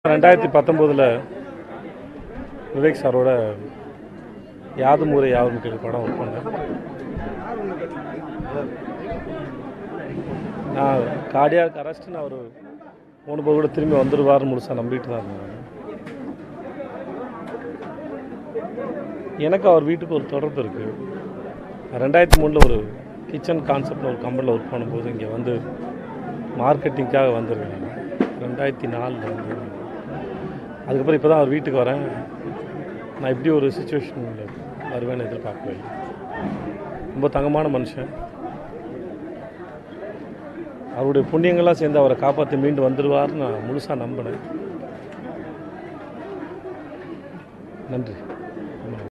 ரெண்டாயிரத்தி பத்தொம்போதில் விவேக் சாரோட யாதும் ஊரே யாரும் கேள்வி படம் ஒர்க் பண்ணேன் நான் கார்டியாக் அரெஸ்ட்னு அவர் மூணு பேர் கூட திரும்பி வந்துடுவார்னு முழுசாக நம்பிட்டு தான் இருந்தேன் எனக்கு அவர் வீட்டுக்கு ஒரு தொடர்பு இருக்குது ரெண்டாயிரத்தி மூணில் ஒரு கிச்சன் கான்செப்டில் ஒரு கம்பெனியில் ஒர்க் பண்ணும்போது இங்கே வந்து மார்க்கெட்டிங்காக வந்திருக்கேன் ரெண்டாயிரத்தி நாலில் வந்து அதுக்கப்புறம் இப்போ தான் அவர் வீட்டுக்கு வரேன் நான் இப்படி ஒரு சுச்சுவேஷனில் வருவேன்னு எதிர்பார்க்கவே இல்லை ரொம்ப தங்கமான மனுஷன் அவருடைய புண்ணியங்கள்லாம் சேர்ந்து அவரை காப்பாற்றி மீண்டு வந்துடுவார்னு நான் முழுசாக நம்பினேன் நன்றி